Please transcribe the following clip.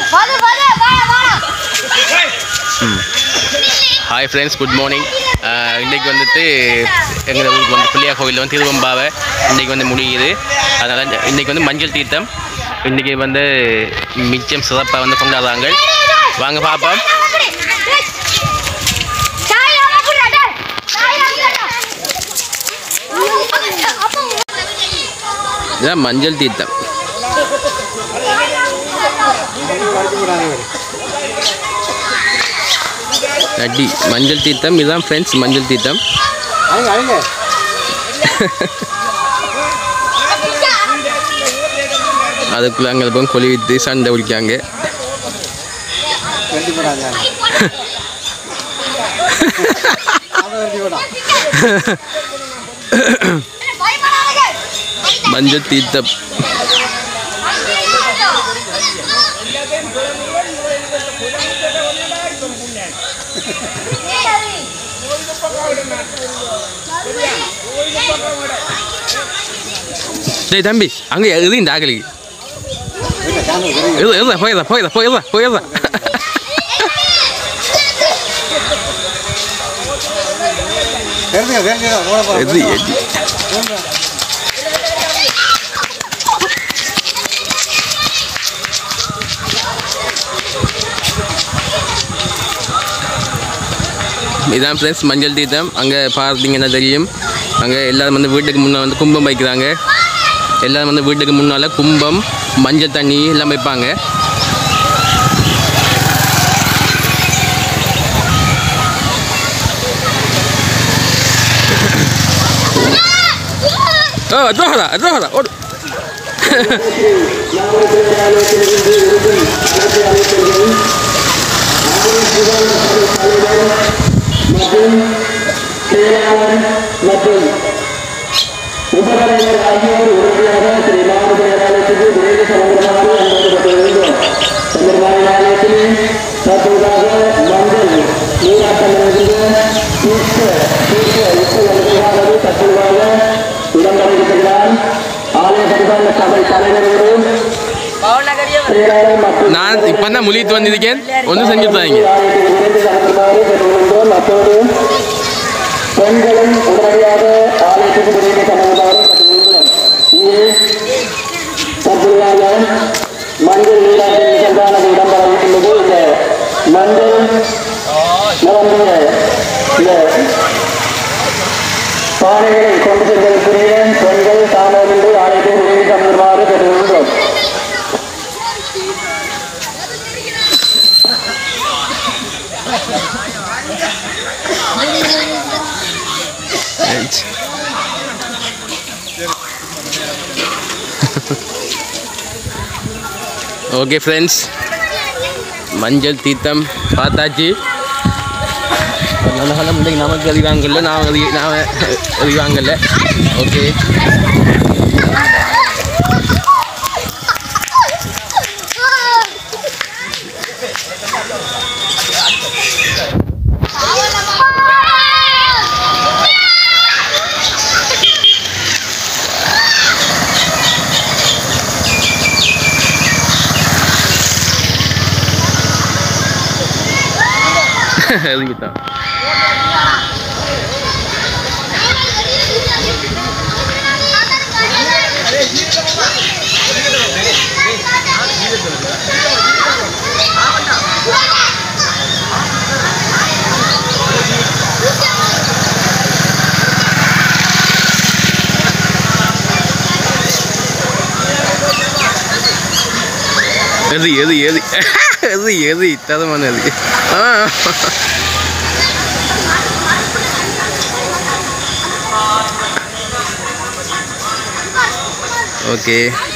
வாடா வாடா வாடா வாடா ஹாய் ஃப்ரெண்ட்ஸ் குட் மார்னிங் இன்றைக்கி வந்துட்டு எங்கள் ஊருக்கு வந்து பிள்ளையா கோயிலில் வந்து திருவம்பாவை இன்றைக்கி வந்து முடியுது அதனால் இன்றைக்கி வந்து மஞ்சள் தீர்த்தம் இன்றைக்கி வந்து மிச்சம் சிறப்பாக வந்து கொண்டாடுறாங்க வாங்க பார்ப்போம் சாயா புடா டேய் சாயா புடா அப்போ இதுதான் மஞ்சள் தீர்த்தம் அடி மஞ்சள் தீர்த்தம் இதுதான் ஃப்ரெண்ட்ஸ் மஞ்சள் தீர்த்தம் அதுக்குள்ளே அங்கே போய் கொலி வித்து சண்டை பிடிக்காங்க மஞ்சள் தீர்த்தம் டேய் தம்பி அங்கே எது இந்த ஆகலிக்கு எது எது போயிடா போயிடா போயிடா போயிடா எது எது இதான் ஃப்ரெண்ட்ஸ் மஞ்சள் தீர்த்தம் அங்கே பார்த்தீங்கன்னா தெரியும் அங்கே எல்லாரும் வந்து வீட்டுக்கு முன்னே வந்து கும்பம் வைக்கிறாங்க எல்லாரும் வந்து வீட்டுக்கு முன்னால் கும்பம் மஞ்சள் தண்ணி எல்லாம் வைப்பாங்க ஓ அதோடா அதோடா ஓடு நான் இப்போ தான் முழித்து வந்திருக்கேன் ஒன்றும் செஞ்சு தாங்க பெண்களும் உடனடியாக ஆலயத்துக்கு வெளியே சம்பந்தமாக இங்கே தற்போதையாக மஞ்சள் நீராட்டு நிகழ்வானது இடம்பெற உள்ளது இந்த மஞ்சள் நிரம்பிய இந்த பானைகளை கொண்டு செல்வதற்குரிய பெண்கள் தாமதம் என்று ஆலயத்துக்கு வெளியே சம்பந்தமாக பெற்றுள்ளோம் ஓகே ஃப்ரெண்ட்ஸ் மஞ்சள் தீர்த்தம் பார்த்தாச்சு நல்ல காலம் இன்றைக்கு நமக்கு அறிவாங்கல்ல நான் அறி நான் அறிவாங்கல்ல ஓகே அறிவித்தான் எது எது எது எது எது தரமான எது ஆ ஓகே